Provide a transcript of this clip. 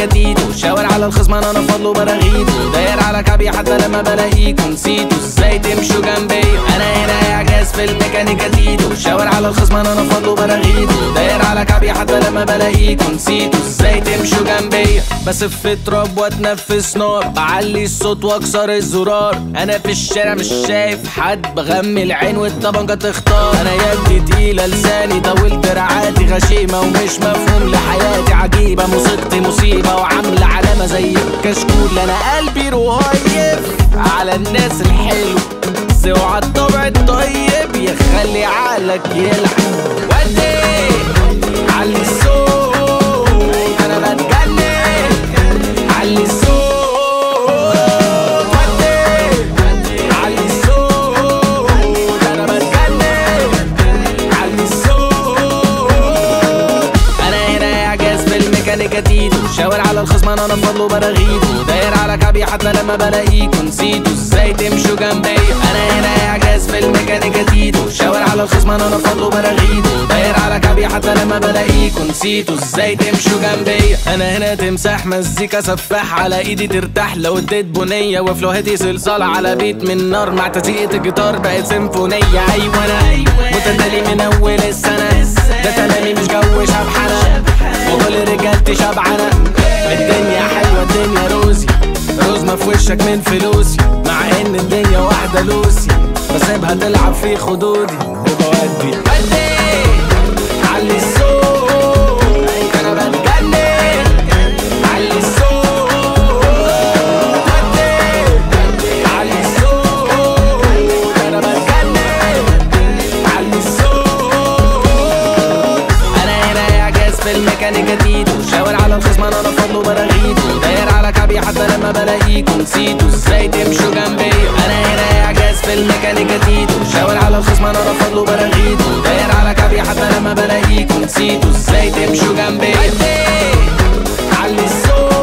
تيتو شاور على الخصم انا فضله براغيته داير على كعبي حتى لما بلاقيكوا نسيتوا ازاي تمشوا جنبي انا هنا اعجاز في الميكانيكا تيتو شاور على الخصم انا فضله براغيته داير على كعبي حتى لما بلاقيكوا نسيتوا ازاي تمشوا جنبي بسف في تراب واتنفس نار بعلي الصوت واكسر الزرار انا في الشارع مش شايف حد بغمي العين والطبنجة تختار انا يدي تقيلة لساني طولت دراعاتي غشيمة ومش مفهوم لحياتي عجيبة موسيقتي مصيبة وعاملة علامة زي الكشكول انا قلبي رهيف على الناس الحلو بس اوعى الطبع الطيب يخلي عقلك يلعب ودي علي الصوت انا بتجنن علي الصوت ودي علي الصوت انا بتجنن علي الصوت انا هنا اعجاز في الميكانيكا تيتو شاور على الخصم انا فضله براغيته داير على كعبي حتى لما بلاقيكوا نسيتوا ازاي تمشوا جنبي انا هنا اعجاز في الميكانيكا تيتو شاور على الخصم انا فضله براغيته داير على كعبي حتى لما بلاقيكوا نسيتوا ازاي تمشوا جنبي انا هنا تمساح مزيكا سفاح على ايدي ترتاح لو اديت بنيه وفلوهتي صلصال على بيت من نار مع تزيقة الجيتار بقت سيمفونيه ايوه انا متدلي من اول السنه ده كلامي مش جو شبحانه وكل رجالتي شبعانه الدنيا حلوه الدنيا روزي رزمة في وشك من فلوسي مع ان الدنيا واحدة لوسي بسيبها تلعب في خدودي وبودي ودي علي الصوت انا بتجنن علي الصوت ودي علي الصوت انا بتجنن علي الصوت انا هنا اعجاز في الميكانيكا تيتو شاور على الخصم انا فضله براغيته داير على كعبي حتى لما بلاقيكوا نسيتوا ازاي تمشوا جنبي انا هنا اعجاز في الميكانيكا تيتو شاور على الخصم انا فضله براغيته داير على كعبي حتى لما بلاقيكوا نسيتوا ازاي تمشوا جنبي علي الصوت